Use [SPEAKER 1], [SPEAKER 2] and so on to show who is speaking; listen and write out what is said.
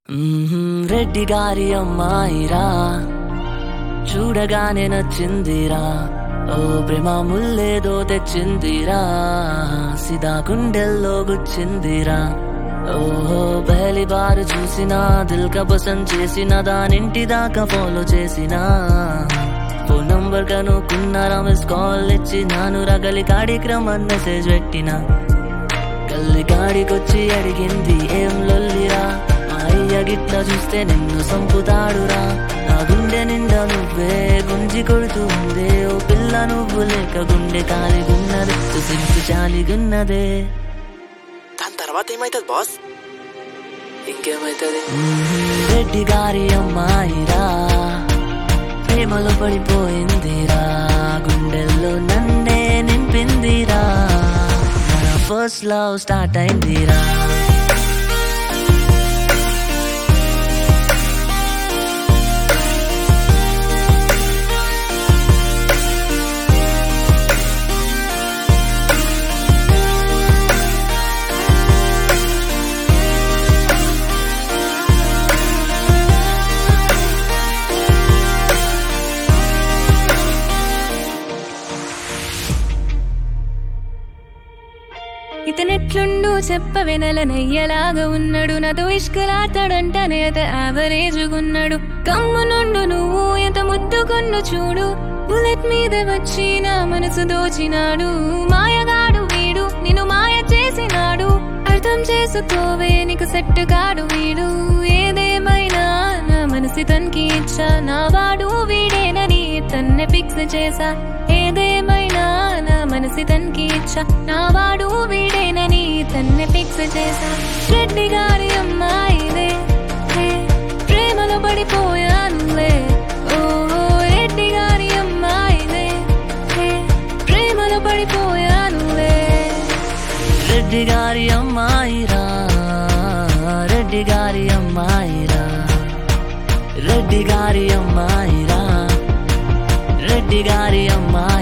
[SPEAKER 1] మ్మ్హ్మ్, రెడ్డి గారి అమ్మాయిరా చూడగానే నచ్చిందిరా ఓ ప్రేమ ముల్లేదో తెచ్చిందిరా సిదా గుండెల్లో గుచ్చిందిరా ఓహో బయలి బారు చూసినా దిల్ కబసం చేసిన దానింటి దాకా ఫాలో చేసినా ఫోన్ నంబర్ కనుక్కున్నారా మిస్ కాల్ ఇచ్చి నాను రగలి కార్యక్రమం మెసేజ్ పెట్టినా కల్లి కాడికొచ్చి అడిగింది ఏం లొల్లిరా మా అయ్య గిట్ల చూస్తే నిన్ను సంపుతాడురా నా గుండె నిండా నువ్వే గుంజి కొడుతూ ఉందే ఓ పిల్ల నువ్వు లేక గుండె కాలిగున్నది సిగ్గు చాలిగున్నదే
[SPEAKER 2] దాని తర్వాత ఏమైతుంది బాస్
[SPEAKER 1] ఇంకేమైతుంది రెడ్డి గారి అమ్మాయిరా ప్రేమలో పడిపోయిందిరా గుండెల్లో నన్నే నింపిందిరా మన ఫస్ట్ లవ్ స్టార్ట్ అయిందిరా
[SPEAKER 3] ఇతనెట్లుండు చెప్పవే నెలనయ్యలాగా ఉన్నాడు నాతో ఇష్కలాడతాడంటనే అత యావరేజ్గున్నాడు కమ్ము నుండు నువ్వు ఎంత ముద్దుకొన్ను చూడు బుల్లెట్ మీద వచ్చి నా మనసు దోచినాడు మాయగాడు వీడు నిన్ను మాయ చేసినాడు అర్థం చేసుకోవే నీకు సెట్ కాడు వీడు ఏదేమైనా నా మనసు తనకి ఇచ్చా నా వాడు వీడేనని తన్నే ఫిక్స్ చేసా ఏదేమైనా నా మనసు తనకి ఇచ్చా నా వాడు వీడేనని తన్నే ఫిక్స్ చేసా రెడ్డి గారి అమ్మాయిలే హే, ప్రేమలో పడిపోయానులే ఓ రెడ్డి గారి అమ్మాయిలే హే, ప్రేమలో పడిపోయానులే
[SPEAKER 1] రెడ్డి గారి అమ్మాయిరా రెడ్డి గారి అమ్మాయిరా రెడ్డి గారి అమ్మాయిరా రెడ్డి గారి అమ్మాయి